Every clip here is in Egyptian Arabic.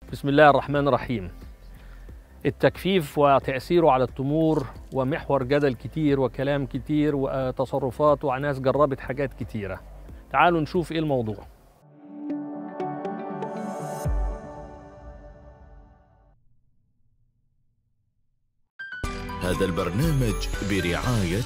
بسم الله الرحمن الرحيم التجفيف وتأثيره على التمور ومحور جدل كتير وكلام كتير وتصرفات وناس جربت حاجات كتيرة تعالوا نشوف ايه الموضوع هذا البرنامج برعاية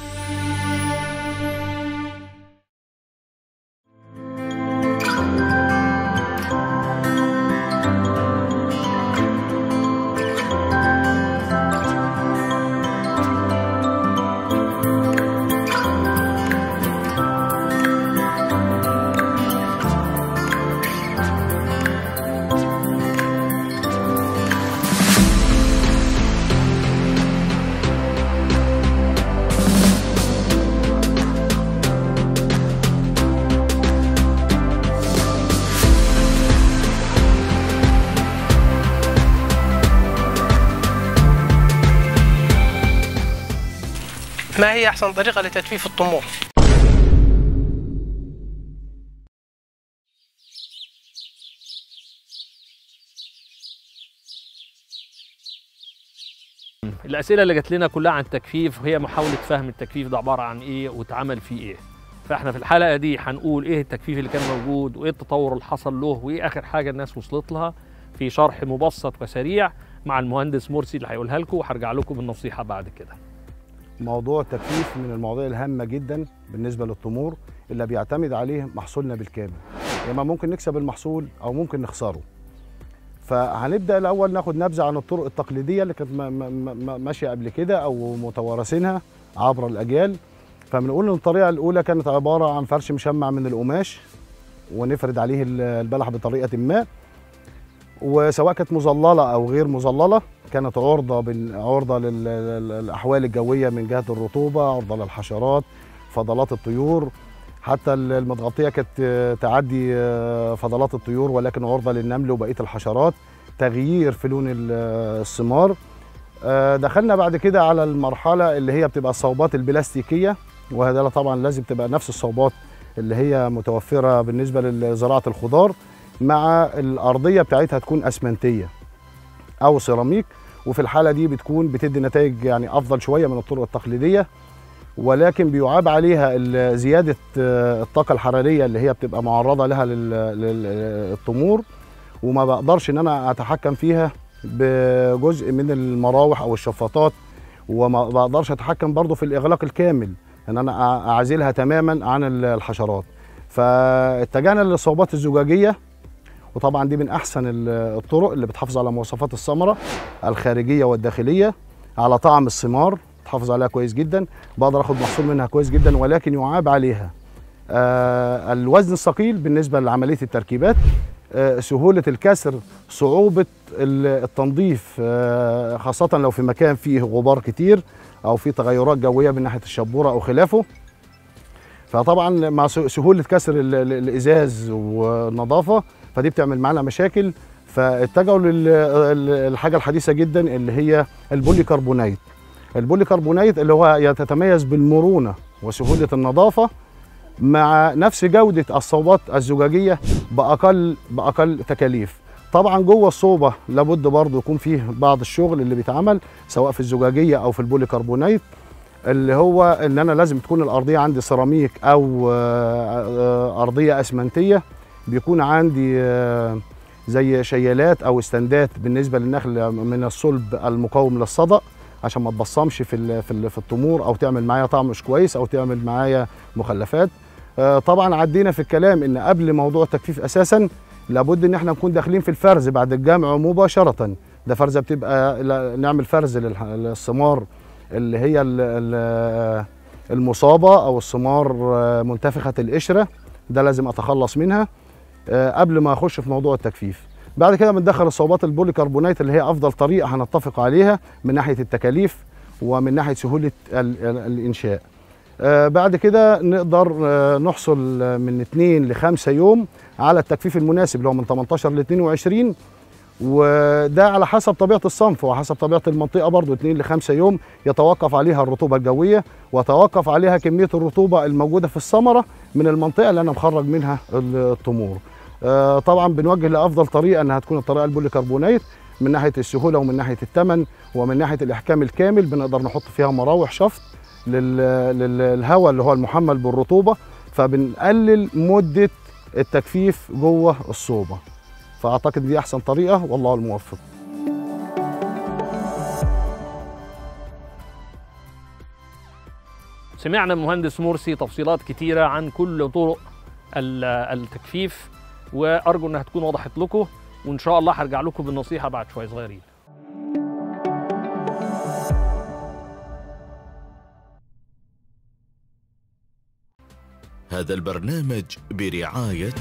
ما هي أحسن طريقة لتجفيف الطمور؟ الأسئلة اللي جات لنا كلها عن التجفيف وهي محاولة فهم التجفيف ده عبارة عن ايه واتعمل فيه ايه فاحنا في الحلقة دي هنقول ايه التجفيف اللي كان موجود وايه التطور اللي حصل له وايه آخر حاجة الناس وصلت لها في شرح مبسط وسريع مع المهندس مرسي اللي هيقولها لكم وهرجع لكم بالنصيحة بعد كده موضوع التجفيف من المواضيع الهامة جدا بالنسبة للتمور اللي بيعتمد عليه محصولنا بالكامل اما ممكن نكسب المحصول او ممكن نخسره فهنبدا الاول ناخد نبذه عن الطرق التقليديه اللي كانت م- م- م- ماشيه قبل كده او متوارثينها عبر الاجيال فبنقول ان الطريقه الاولى كانت عباره عن فرش مشمع من القماش ونفرد عليه ال- البلح بطريقه ما وسواء كانت مظلله او غير مظلله كانت عرضه بال- عرضه لل- لل- للاحوال الجويه من جهه الرطوبه عرضه للحشرات فضلات الطيور حتى ال- المتغطيه كانت آه، تعدي آه، فضلات الطيور ولكن عرضه للنمل وبقيه الحشرات تغيير في لون ال- آه، الثمار آه، دخلنا بعد كده على المرحله اللي هي بتبقى الصوبات البلاستيكيه وهذا طبعا لازم تبقى نفس الصوبات اللي هي متوفره بالنسبه لزراعه الخضار مع الارضيه بتاعتها تكون اسمنتيه او سيراميك وفي الحاله دي بتكون بتدي نتائج يعني افضل شويه من الطرق التقليديه ولكن بيعاب عليها ال- زياده آه، الطاقه الحراريه اللي هي بتبقى معرضه لها للطمور وما بقدرش ان انا اتحكم فيها بجزء من المراوح او الشفاطات وما بقدرش اتحكم برضو في الاغلاق الكامل ان انا أع- اعزلها تماما عن ال- الحشرات فاتجهنا للصوبات الزجاجيه وطبعا دي من احسن ال- الطرق اللي بتحافظ على مواصفات الثمره الخارجيه والداخليه على طعم الثمار تحافظ عليها كويس جدا بقدر اخد محصول منها كويس جدا ولكن يعاب عليها آه الوزن الثقيل بالنسبه لعمليه التركيبات آه سهوله الكسر صعوبه ال- التنظيف آه خاصه لو في مكان فيه غبار كتير او في تغيرات جويه من ناحيه الشبوره او خلافه فطبعا مع س- سهوله كسر ال- ال- الازاز والنظافه فدي بتعمل معانا مشاكل فاتجهوا للحاجه الحديثه جدا اللي هي البولي كربونات البولي كربونات اللي هو يتتميز بالمرونه وسهوله النظافه مع نفس جوده الصوبات الزجاجيه باقل باقل تكاليف طبعا جوه الصوبه لابد برضه يكون فيه بعض الشغل اللي بيتعمل سواء في الزجاجيه او في البولي كربونات اللي هو ان انا لازم تكون الارضيه عندي سيراميك او آه، آه، ارضيه اسمنتيه بيكون عندي آه، زي شيالات او استندات بالنسبه للنخل من الصلب المقاوم للصدأ عشان ما تبصمش في ال- في ال- في التمور او تعمل معايا طعم مش كويس او تعمل معايا مخلفات آه، طبعا عدينا في الكلام ان قبل موضوع التجفيف اساسا لابد ان احنا نكون داخلين في الفرز بعد الجمع مباشره ده فرزه بتبقى لا- نعمل فرز للح- للثمار اللي هي ال- ال- المصابه او الثمار آه، منتفخه القشره ده لازم اتخلص منها آه، قبل ما اخش في موضوع التجفيف بعد كده بندخل الصوبات البوليكربونات اللي هي افضل طريقه هنتفق عليها من ناحيه التكاليف ومن ناحيه سهوله ال- ال- الانشاء آه، بعد كده نقدر آه، نحصل من 2 ل 5 يوم على التجفيف المناسب اللي هو من 18 ل 22 وده على حسب طبيعه الصنف وحسب طبيعه المنطقه برضو 2 ل 5 يوم يتوقف عليها الرطوبه الجويه ويتوقف عليها كميه الرطوبه الموجوده في الثمره من المنطقه اللي انا مخرج منها التمور آه، طبعا بنوجه لافضل طريقه انها تكون الطريقه البوليكربونات من ناحيه السهوله ومن ناحيه الثمن ومن ناحيه الاحكام الكامل بنقدر نحط فيها مراوح شفط للهواء اللي هو المحمل بالرطوبه فبنقلل مده التجفيف جوه الصوبه فاعتقد دي احسن طريقه والله الموفق سمعنا من مهندس مرسي تفصيلات كتيرة عن كل طرق ال- التجفيف وأرجو أنها تكون وضحت لكم وإن شاء الله هرجع لكم بالنصيحة بعد شوية صغيرين هذا البرنامج برعاية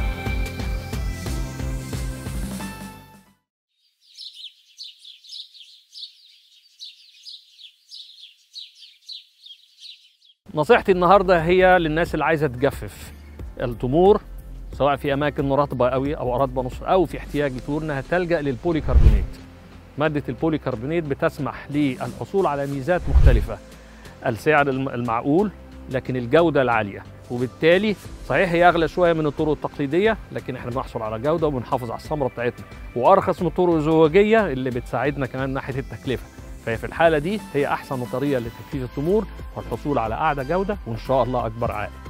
نصيحتي النهارده هي للناس اللي عايزه تجفف التمور سواء في اماكن رطبه قوي او رطبه نص او في احتياج لتور انها تلجا للبوليكربونات ماده البوليكربونات بتسمح للحصول على ميزات مختلفه السعر الم- المعقول لكن الجوده العاليه وبالتالي صحيح هي اغلى شويه من الطرق التقليديه لكن احنا بنحصل على جوده وبنحافظ على الثمره بتاعتنا وارخص من الطرق الزواجيه اللي بتساعدنا كمان ناحيه التكلفه فهي في الحاله دي هي احسن طريقه لتجفيف التمور والحصول على اعلى جوده وان شاء الله اكبر عائد